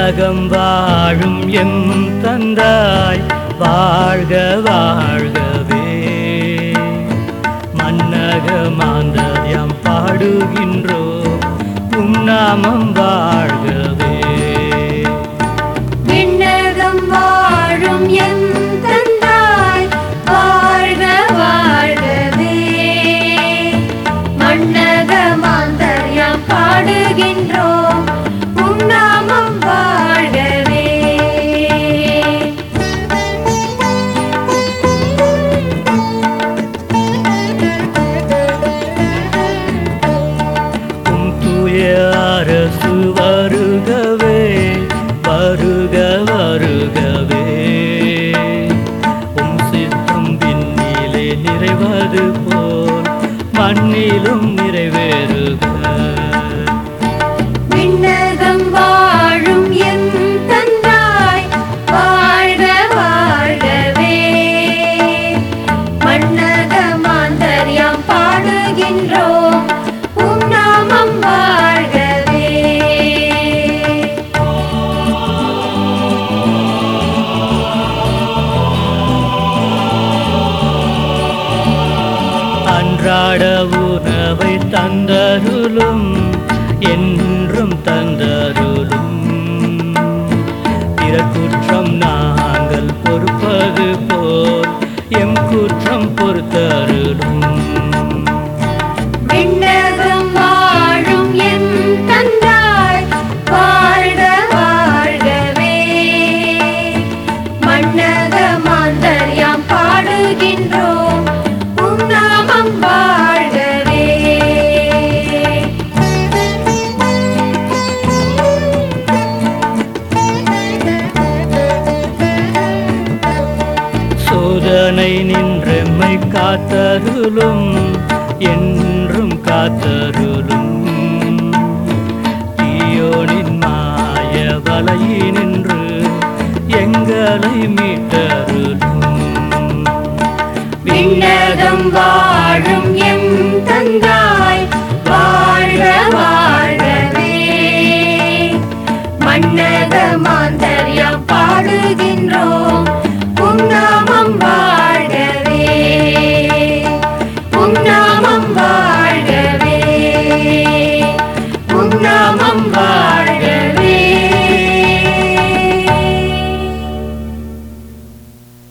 விண்ணகம் வாழும் எம் தந்தாய் வாழ்க வாழ்கவே மன்னக மாந்தர்யம் பாடுகின்றோம் உம் நாமம் வாழ்கவே விண்ணகம் வாழும் எம் தந்தாய் வாழ்க வாழ்கவே மன்னக மாந்தர்யம் பாடுகின்றோம் உம் நாமம் வாழ்கவே உம் தூய அரசு வருகவே வருக வருகவே உம் சித்தம் விண்ணிலே நிறைவது போல் மண்ணிலும் நிறைவேறுக விண்ணகம் வாழும் எம் தந்தாய் வாழ்க வாழ்கவே மன்னக மாந்தர்யம் பாடுகின்றோம் உம் நாமம் வாழ்கவே அன்றாட உணவை தந்தருளும் என்றும் தந்தருளும் பிற குற்றம் நாங்கள் பொறுப்பது போல் எம் குற்றம் பொறுத்தருளும் விண்ணகம் வாழும் எம் தந்தாய் வாழ்க வாழ்கவே மன்னக மாந்தர்யம் பாடுகின்றோம் உம் நாமம் வாழ்கவே சோதனை நின்றெம்மை காத்தருளும் என்றும் காத்தருளும் தீயோனின் மாய வலையினின்று எங்களை மீட்டருளும் விண்ணகம் வா